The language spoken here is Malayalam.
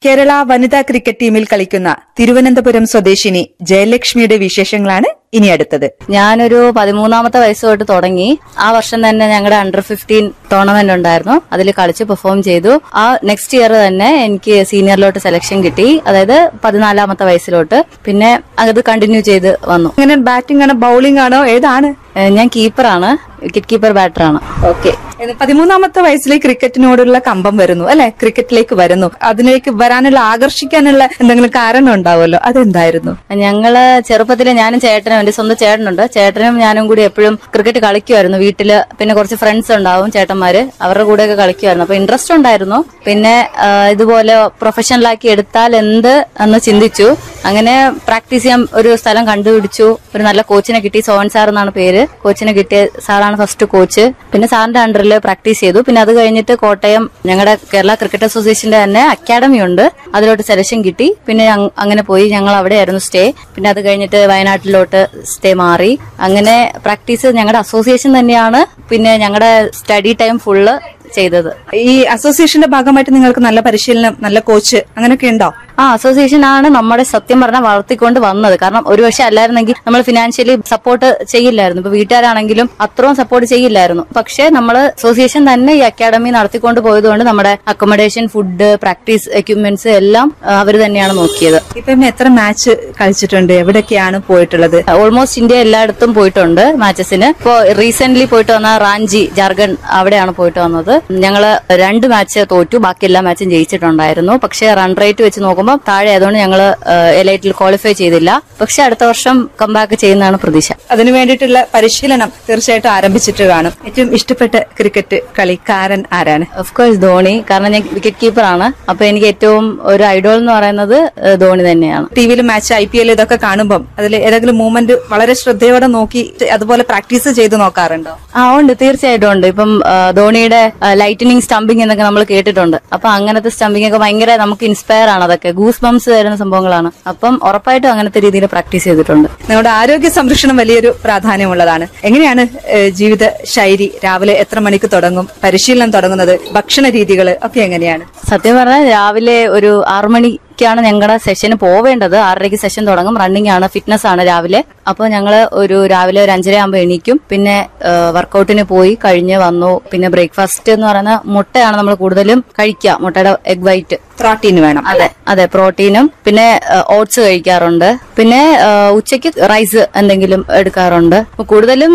കേരള വനിതാ ക്രിക്കറ്റ് ടീമിൽ കളിക്കുന്ന തിരുവനന്തപുരം സ്വദേശിനി ജയലക്ഷ്മിയുടെ വിശേഷങ്ങളാണ് ഇനി അടുത്തത് ഞാനൊരു പതിമൂന്നാമത്തെ വയസ്സ് തൊട്ട് തുടങ്ങി ആ വർഷം തന്നെ ഞങ്ങളുടെ അണ്ടർ ഫിഫ്റ്റീൻ ടൂർണമെന്റ് ഉണ്ടായിരുന്നു അതിൽ കളിച്ച് പെർഫോം ചെയ്തു ആ നെക്സ്റ്റ് ഇയർ തന്നെ എനിക്ക് സീനിയറിലോട്ട് സെലക്ഷൻ കിട്ടി അതായത് പതിനാലാമത്തെ വയസ്സിലോട്ട് പിന്നെ അത് കണ്ടിന്യൂ ചെയ്ത് വന്നു ഇങ്ങനെ ബാറ്റിംഗ് ആണോ ബൌളിംഗ് ആണോ ഏതാണ് ഏഹ് ഞാൻ കീപ്പറാണ് വിക്കറ്റ് കീപ്പർ ബാറ്ററാണ് ഓക്കെ പതിമൂന്നാമത്തെ വയസ്സിൽ ക്രിക്കറ്റിനോടുള്ള കമ്പം വരുന്നു അല്ലെ ക്രിക്കറ്റിലേക്ക് വരുന്നു അതിലേക്ക് വരാനുള്ള ആകർഷിക്കാനുള്ള എന്തെങ്കിലും കാരണം ഉണ്ടാവുമല്ലോ അതെന്തായിരുന്നു ഞങ്ങള് ചെറുപ്പത്തില് ഞാനും ചേട്ടനും എന്റെ സ്വന്തം ചേട്ടനുണ്ട് ചേട്ടനും ഞാനും കൂടി എപ്പോഴും ക്രിക്കറ്റ് കളിക്കുമായിരുന്നു വീട്ടില് പിന്നെ കുറച്ച് ഫ്രണ്ട്സ് ഉണ്ടാവും ചേട്ടന്മാര് അവരുടെ കൂടെയൊക്കെ കളിക്കുമായിരുന്നു അപ്പൊ ഇൻട്രസ്റ്റ് ഉണ്ടായിരുന്നു പിന്നെ ആ, ഇതുപോലെ പ്രൊഫഷണലാക്കി എടുത്താൽ എന്ത് എന്ന് ചിന്തിച്ചു അങ്ങനെ പ്രാക്ടീസ് ചെയ്യാൻ ഒരു സ്ഥലം കണ്ടുപിടിച്ചു ഒരു നല്ല കോച്ചിനെ കിട്ടി സോൻ സാർ എന്നാണ് പേര് കോച്ചിനെ കിട്ടിയ സാറാണ് ഫസ്റ്റ് കോച്ച് പിന്നെ സാറിന്റെ അണ്ടറിൽ പ്രാക്ടീസ് ചെയ്തു പിന്നെ അത് കഴിഞ്ഞിട്ട് കോട്ടയം ഞങ്ങളുടെ കേരള ക്രിക്കറ്റ് അസോസിയേഷന്റെ തന്നെ അക്കാഡമി ഉണ്ട് അതിലോട്ട് സെലക്ഷൻ കിട്ടി പിന്നെ ഞങ്ങ- അങ്ങനെ പോയി ഞങ്ങൾ അവിടെയായിരുന്നു സ്റ്റേ പിന്നെ അത് കഴിഞ്ഞിട്ട് വയനാട്ടിലോട്ട് സ്റ്റേ മാറി അങ്ങനെ പ്രാക്ടീസ് ഞങ്ങളുടെ അസോസിയേഷൻ തന്നെയാണ് പിന്നെ ഞങ്ങളുടെ സ്റ്റഡി ടൈം ഫുള്ള് ചെയ്തത് ഈ അസോസിയേഷന്റെ ഭാഗമായിട്ട് നിങ്ങൾക്ക് നല്ല പരിശീലനം നല്ല കോച്ച് അങ്ങനെയൊക്കെ ഉണ്ടോ ആ അസോസിയേഷൻ ആണ് നമ്മുടെ സത്യം പറഞ്ഞാൽ വളർത്തിക്കൊണ്ട് വന്നത് കാരണം ഒരു പക്ഷെ അല്ലായിരുന്നെങ്കിൽ നമ്മൾ ഫിനാൻഷ്യലി സപ്പോർട്ട് ചെയ്യില്ലായിരുന്നു ഇപ്പൊ വീട്ടുകാരാണെങ്കിലും അത്രയും സപ്പോർട്ട് ചെയ്യില്ലായിരുന്നു പക്ഷേ നമ്മൾ അസോസിയേഷൻ തന്നെ ഈ അക്കാഡമി നടത്തിക്കൊണ്ട് പോയതുകൊണ്ട് നമ്മുടെ അക്കോമഡേഷൻ ഫുഡ് പ്രാക്ടീസ് എക്യുപ്മെന്റ്സ് എല്ലാം അവർ തന്നെയാണ് നോക്കിയത് ഇപ്പം എത്ര മാച്ച് കളിച്ചിട്ടുണ്ട് എവിടെയൊക്കെയാണ് പോയിട്ടുള്ളത് ഓൾമോസ്റ്റ് ഇന്ത്യ എല്ലായിടത്തും പോയിട്ടുണ്ട് മാച്ചസിന് ഇപ്പോ റീസെന്റ് പോയിട്ട് വന്ന റാഞ്ചി ജാർഖണ്ഡ് അവിടെയാണ് പോയിട്ട് വന്നത് ഞങ്ങള് രണ്ട് മാച്ച് തോറ്റു ബാക്കി എല്ലാ മാച്ചും ജയിച്ചിട്ടുണ്ടായിരുന്നു പക്ഷെ റൺ റേറ്റ് വെച്ച് നോക്കുമ്പോൾ താഴെ ആയതുകൊണ്ട് ഞങ്ങള് എലൈറ്റിൽ ക്വാളിഫൈ ചെയ്തില്ല പക്ഷെ അടുത്ത വർഷം കംബാക്ക് ചെയ്യുന്നതാണ് പ്രതീക്ഷ അതിനു വേണ്ടിയിട്ടുള്ള പരിശീലനം തീർച്ചയായിട്ടും ആരംഭിച്ചിട്ട് കാണും ഏറ്റവും ഇഷ്ടപ്പെട്ട ക്രിക്കറ്റ് കളിക്കാരൻ ആരാണ് ഓഫ് കോഴ്സ് ധോണി കാരണം ഞാൻ വിക്കറ്റ് കീപ്പർ ആണ് അപ്പൊ എനിക്ക് ഏറ്റവും ഒരു ഐഡോൾ എന്ന് പറയുന്നത് ഏഹ്, ധോണി തന്നെയാണ് ടി വിയിൽ മാച്ച് ഐ പി എൽ ഇതൊക്കെ കാണുമ്പോൾ അതിൽ ഏതെങ്കിലും മൂവ്മെന്റ് വളരെ ശ്രദ്ധയോടെ നോക്കി അതുപോലെ പ്രാക്ടീസ് ചെയ്ത് നോക്കാറുണ്ടോ ആ ഉണ്ട് തീർച്ചയായിട്ടും ഉണ്ട് ഇപ്പം ആ, ധോണിയുടെ ലൈറ്റനിങ് സ്റ്റംപിംഗ് എന്നൊക്കെ നമ്മൾ കേട്ടിട്ടുണ്ട് അപ്പൊ അങ്ങനത്തെ സ്റ്റംപിംഗ് ഒക്കെ ഭയങ്കര നമുക്ക് ഇൻസ്പയർ ആണ് അതൊക്കെ ഗൂസ് ബംസ് തരുന്ന സംഭവങ്ങളാണ് അപ്പം ഉറപ്പായിട്ടും അങ്ങനത്തെ രീതിയിൽ പ്രാക്ടീസ് ചെയ്തിട്ടുണ്ട് നിങ്ങളുടെ ആരോഗ്യ സംരക്ഷണം വലിയൊരു പ്രാധാന്യമുള്ളതാണ് എങ്ങനെയാണ് ഏഹ്, ജീവിത ശൈലി രാവിലെ എത്ര മണിക്ക് തുടങ്ങും പരിശീലനം തുടങ്ങുന്നത് ഭക്ഷണ രീതികൾ ഒക്കെ എങ്ങനെയാണ് സത്യം പറഞ്ഞാൽ രാവിലെ ഒരു ആറു മണിക്കാണ് ഞങ്ങളുടെ സെഷന് പോവേണ്ടത് ആറരയ്ക്ക് സെഷൻ തുടങ്ങും റണ്ണിംഗ് ആണ് ഫിറ്റ്നസ് ആണ് രാവിലെ അപ്പോൾ ഞങ്ങൾ ഒരു രാവിലെ ഒരു അഞ്ചര ആകുമ്പോൾ എണീക്കും പിന്നെ വർക്കൗട്ടിന് പോയി കഴിഞ്ഞ് വന്നു പിന്നെ ബ്രേക്ക്ഫാസ്റ്റ് എന്ന് പറയുന്ന മുട്ടയാണ് നമ്മൾ കൂടുതലും കഴിക്കുക മുട്ടയുടെ എഗ് വൈറ്റ് പ്രോട്ടീൻ വേണം അതെ അതെ പ്രോട്ടീനും പിന്നെ ഓട്സ് കഴിക്കാറുണ്ട് പിന്നെ ആ, ഉച്ചയ്ക്ക് റൈസ് എന്തെങ്കിലും എടുക്കാറുണ്ട് കൂടുതലും